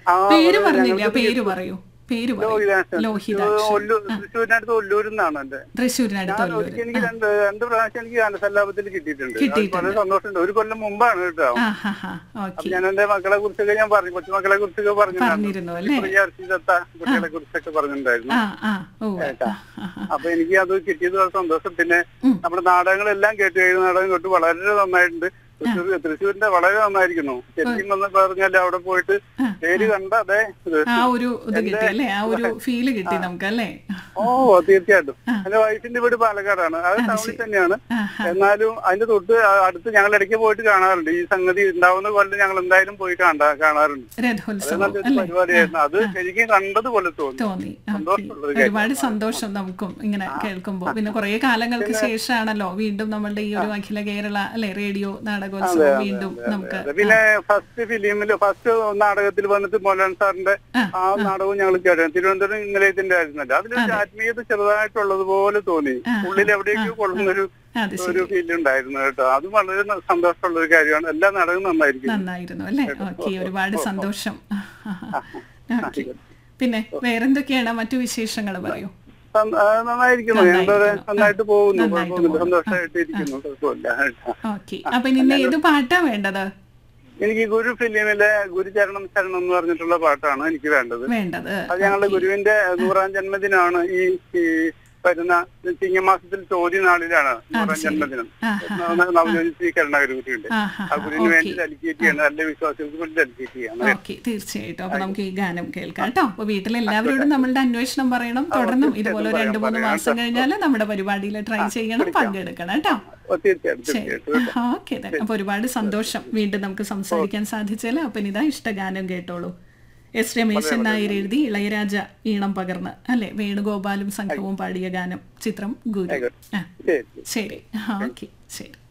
ആ, പേര് അത് പറഞ്ഞില്ല ഞങ്ങൾക്ക് പേര് പറയൂ പേര് പറയൂ ലോഹിതാക്ഷൻ. ലോഹിതാക്ഷൻ ഒല്ലൂർ തൃശ്ശൂരിനടുത്ത് ഒല്ലൂരിൽ നിന്നാണ് എന്റെ തൃശ്ശൂരിനടുത്ത് ഞാൻ ഒല്ലൂര് ഒരിക്കൽ എനിക്ക് രണ്ട് രണ്ട് പ്രാവശ്യം എനിക്ക് ഗാനസല്ലാപത്തിൽ കിട്ടിയിട്ടുണ്ട് അത് കിട്ടിയിട്ടുണ്ട്. വളരെ സന്തോഷമുണ്ട് ഒരു കൊല്ലം മുമ്പാണ് കേട്ടോ ആ ഹാ ഹാ അപ്പൊ ഓക്കെ ഞാൻ എന്റെ മക്കളെ കുറിച്ചൊക്കെ ഞാൻ പറഞ്ഞു കൊച്ചുമക്കളെ കുറിച്ചൊക്കെ പറഞ്ഞിട്ടുണ്ടായിരുന്നു പറഞ്ഞിരുന്നു അല്ലേ പ്രിയ അർച്ചിതത്ത കുട്ടികളെ കുറിച്ചൊക്കെ പറഞ്ഞിട്ടുണ്ടായിരുന്നു ആ ആ ഓ ആ, ആ, ആ. അപ്പൊ എനിക്ക് അത് കിട്ടിയത് വളരെ സന്തോഷം പിന്നെ ഉം. നമ്മുടെ നാടകങ്ങളെല്ലാം കേട്ടു ഏഴ് നാടകം കേട്ടു വളരെ നന്നായിട്ടുണ്ട് തൃശ്ശൂർ തൃശ്ശൂരിന്റെ വളരെ നന്നായിരിക്കുന്നു ശരിക്കും എന്ന് പറഞ്ഞാൽ അവിടെ പോയിട്ട് പേര് കണ്ട അതെ ഇത്. ആ ഒരു ഇത് കിട്ടി അല്ലേ ആ ഒരു ഫീല് കിട്ടി നമുക്ക് അല്ലേ ഓ തീർച്ചയായിട്ടും എന്റെ വൈഫിന്റെ വീട് പാലക്കാടാണ് അത് ടൗണിൽ തന്നെയാണ് ആ, എന്നാലും അതിന്റെ തൊട്ട് അടുത്ത് ഞങ്ങൾ ഇടയ്ക്ക് പോയിട്ട് കാണാറുണ്ട് ഈ സംഗതി ഉണ്ടാവുന്ന കൊല്ലം ഞങ്ങൾ എന്തായാലും പോയി കാണാ കാണാറുണ്ട് അത് രഥോത്സവം നല്ലൊരു അല്ലേ പരിപാടിയായിരുന്നു അത് ശരിക്കും കണ്ടത് പോലെ തോന്നി തോന്നി ഓക്കേ. സന്തോഷമുള്ളൊരു ഒരുപാട് സന്തോഷം നമുക്കും ഇങ്ങനെ കേൾക്കുമ്പോൾ പിന്നെ കുറെ കാലങ്ങൾക്ക് ശേഷമാണല്ലോ വീണ്ടും നമ്മളുടെ ഈ ഒരു അഖില കേരള അല്ലെ റേഡിയോ നാടകോത്സവം വീണ്ടും നമുക്ക് അതെ. പിന്നെ ഫസ്റ്റ് ഫിലിമില് ഫസ്റ്റ് നാടകത്തിൽ വന്നിട്ട് മോഹൻലാൽ സാറിന്റെ ആ, ആ നാടകവും ഞങ്ങൾ കേട്ടു തിരുവനന്തപുരം നിലയത്തിന്റെ ആയിരുന്നല്ലോ അതിലൊരു ആത്മീയത ചെറുതായിട്ടുള്ളത് പോലെ തോന്നി ഉള്ളിൽ എവിടേക്കോ കൊള്ളുന്നൊരു അത് ശരി ഒരു ഫീൽ ഉണ്ടായിരുന്നു കേട്ടോ അത് വളരെ ന- സന്തോഷമുള്ള ഒരു കാര്യമാണ് എല്ലാ നാടകവും നന്നായിരിക്കും നന്നായിരുന്നു അല്ലേ ഓക്കെ ഒരുപാട് സന്തോഷം ഓക്കെ പിന്നെ വേറെന്തൊക്കെയാണ് മറ്റു വിശേഷങ്ങൾ പറയൂ സം- ആ, നന്നായിരിക്കുന്നു ഞങ്ങളുടെ നന്നായിരിക്കുന്നു. നന്നായിട്ട് പോകുന്നു നന്നായിട്ട് കുഴപ്പമൊന്നുമില്ല പോകുന്നു. സന്തോഷമായിട്ട് ഇരിക്കുന്നു കുഴപ്പമില്ല കേട്ടോ. ഓക്കെ അപ്പൊ ഇന്ന് ഏത് പാട്ടാ വേണ്ടത് എനിക്ക് ഗുരു ഫിലിമിലെ ഗുരുചരണം ശരണം എന്ന് പറഞ്ഞിട്ടുള്ള പാട്ടാണ് എനിക്ക് വേണ്ടത് വേണ്ടത് അത് ഞങ്ങളുടെ ഗുരുവിന്റെ നൂറാം ജന്മദിനമാണ് ഈ ഈ വരുന്ന ചിങ്ങമാസത്തിൽ ചോദ്യ നാളിലാണ് നൂറാം ശരി. ജന്മദിനം ആ, നവജോതി ശ്രീകരണ ഗുരുവിന്റെ ആ ആ ഗുരുവിന് വേണ്ടി ഡെലിഗേറ്റ് ചെയ്യാണ് നല്ല വിശ്വാസികൾക്ക് വേണ്ടി ഡെലിഗേറ്റ് ചെയ്യാണ് ഓക്കെ തീർച്ചയായിട്ടും അപ്പൊ നമുക്ക് ഈ ഗാനം കേൾക്കാം കേട്ടോ അപ്പൊ വീട്ടിൽ എല്ലാവരോടും നമ്മളുടെ അന്വേഷണം പറയണം തുടർന്നും ഇതുപോലെ ഒരു രണ്ടു മൂന്ന് മാസം കഴിഞ്ഞാൽ നമ്മുടെ പരിപാടിയിൽ ട്രൈ ചെയ്യണം പങ്കെടുക്കണം കേട്ടോ ഓ, തീർച്ചയായിട്ടും ശരി തീർച്ചയായിട്ടും ഓക്കെ അപ്പൊ ഒരുപാട് സന്തോഷം വീണ്ടും നമുക്ക് സംസാരിക്കാൻ സാധിച്ചാൽ അപ്പൊ ഇതാ ഇഷ്ടഗാനം കേട്ടോളൂ എസ് രമേശൻ നായർ എഴുതി ഇളയരാജ ഈണം പകർന്ന് അല്ലെ വേണുഗോപാലും സംഘവും പാടിയ ഗാനം ചിത്രം ഗുരു ആ ശരി ശരി ഓക്കെ ശരി